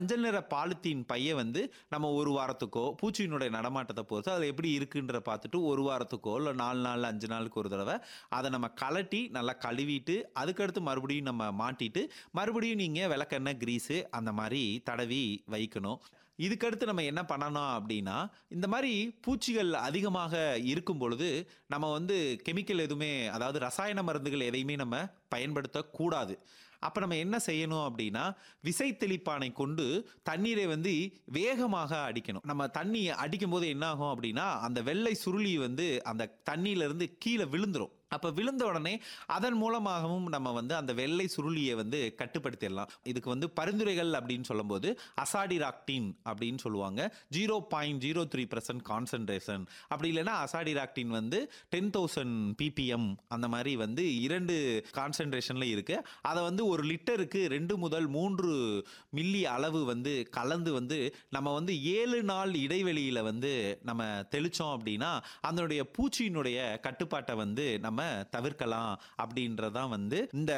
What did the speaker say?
மஞ்சள் நிற பாலித்தீன் பைய வந்து நம்ம ஒரு வாரத்துக்கோ பூச்சியினுடைய நடமாட்டத்தை பொறுத்து அது எப்படி இருக்குன்ற பார்த்துட்டு ஒரு வாரத்துக்கோ இல்லை நாலு நாள் அஞ்சு நாளுக்கு ஒரு தடவை அதை நம்ம கலட்டி நல்லா கழுவிட்டு அதுக்கடுத்து மறுபடியும் நம்ம மாட்டிட்டு மறுபடியும் நீங்கள் விளக்கெண்ணெய் கிரீஸு அந்த மாதிரி தடவி வைக்கணும் இதுக்கடுத்து நம்ம என்ன பண்ணணும் அப்படின்னா இந்த மாதிரி பூச்சிகள் அதிகமாக இருக்கும் பொழுது நம்ம வந்து கெமிக்கல் எதுவுமே அதாவது ரசாயன மருந்துகள் எதையுமே நம்ம பயன்படுத்தக்கூடாது அப்போ நம்ம என்ன செய்யணும் அப்படின்னா விசை தெளிப்பானை கொண்டு தண்ணீரை வந்து வேகமாக அடிக்கணும் நம்ம தண்ணி அடிக்கும் போது என்ன ஆகும் அப்படின்னா அந்த வெள்ளை சுருளி வந்து அந்த தண்ணியிலிருந்து கீழே விழுந்துரும் அப்போ விழுந்த உடனே அதன் மூலமாகவும் நம்ம வந்து அந்த வெள்ளை சுருளியை வந்து கட்டுப்படுத்திடலாம் இதுக்கு வந்து பரிந்துரைகள் அப்படின்னு சொல்லும்போது அசாடிராக்டின் அப்படின்னு சொல்லுவாங்க zero point zero three percent concentration அப்படி இல்லைன்னா அசாடிராக்டின் வந்து டென் தௌசண்ட் பிபிஎம் அந்த மாதிரி வந்து இரண்டு கான்சன்ட்ரேஷனில் இருக்கு அதை வந்து ஒரு லிட்டருக்கு ரெண்டு முதல் மூன்று மில்லி அளவு வந்து கலந்து வந்து நம்ம வந்து ஏழு நாள் இடைவெளியில் வந்து நம்ம தெளித்தோம் அப்படின்னா அதனுடைய பூச்சியினுடைய கட்டுப்பாட்டை வந்து நம்ம தவிர்க்கலாம் அப்படின்றதான் வந்து இந்த